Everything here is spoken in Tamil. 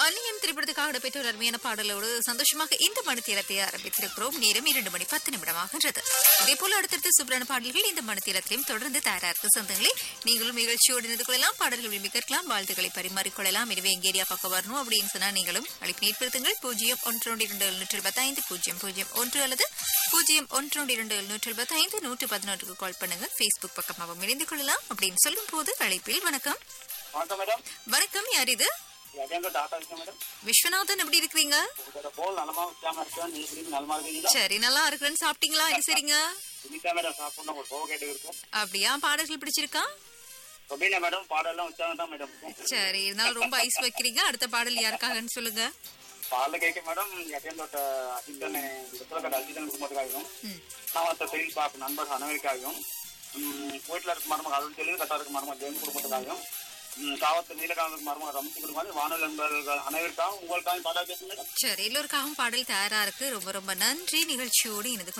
அந்நியன் திரைப்படத்துக்காக இடம்பெற்ற ஒரு அருமையான பாடலோடு சந்தோஷமாக இந்த மணித்தீரத்தை ஆரம்பித்திருக்கிறோம் நேரம் இரண்டு மணி பத்து நிமிடமாகின்றது இதே போல அடுத்தடுத்து சூப்பரான பாடல்கள் இந்த மணித்தீரத்திலையும் தொடர்ந்து தயாராக சொந்தங்களே நீங்களும் நிகழ்ச்சியோடு இணைந்து கொள்ளலாம் பாடல்கள் விரும்பி கேட்கலாம் வாழ்த்துக்களை பரிமாறிக்கொள்ளலாம் எனவே எங்க ஏரியா பக்கம் வரணும் அப்படின்னு சொன்னா நீங்களும் அழைப்பு ஏற்படுத்துங்கள் பூஜ்ஜியம் ஒன்று ஒன்று இரண்டு எழுநூற்றி எழுபத்தைந்து பூஜ்ஜியம் பூஜ்ஜியம் ஒன்று அல்லது பூஜ்ஜியம் ஒன்று ஒன்று இரண்டு எழுநூற்றி எழுபத்தைந்து நூற்று பதினொன்றுக்கு கால் பண்ணுங்க ஃபேஸ்புக் பக்கமாகவும் இணைந்து கொள்ளலாம் அப்படின்னு சொல்லும் போது அழைப்பில் வணக்கம் வணக்கம் மேடம் வணக்கம் யார் இது எஜெண்டோ டாட்டா இருக்கேன் மேடம் விஸ்வநாதன் எப்படி இருக்கிறீங்க உங்களோட போல் நலமா விட்டாம இருக்கேன் நீ எப்படி நலமா இருக்கீங்களா சரி நல்லா இருக்கிறேன்னு சாப்பிட்டீங்களா என்ன சரிங்க இன்னைக்கா மேடம் சாப்பிடணும் ஒரு போக கேட்டு இருக்கும் அப்படியா பாடல்கள் பிடிச்சிருக்கா ரொபீனா மேடம் பாடெல்லாம் உற்சாகம் தான் மேடம் இருக்கும் சரி இருந்தாலும் ரொம்ப ஐஸ் வைக்கிறீங்க அடுத்த பாடல் யாருக்காகன்னு சொல்லுங்க பாடல கேட்க மேடம் எஜெண்டோட அஜித்தன் உத்தரகட அஜித்தன் குடும்பத்துக்காகவும் ம். நாமத்த பெரிய பாப்பு நண்பர் அனைவருக்காகவும் வீட்டில் இருக்க மருமக அருள் தெளிவு கட்டா இருக்க மருமக ஜெயம் குடும்பத்துக்காகவும் ம், காவத்து நீலகாந்த மருமக ரமசி குடும்பம் வானொலி நண்பர்கள் அனைவருக்காகவும் உங்களுக்காகவும் பாடல் பேசுங்க மேடம் சரி எல்லோருக்காகவும் பாடல் தயாரா இருக்கு ரொம்ப ரொம்ப நன்றி நிகழ்ச்சியோடு இணைந்து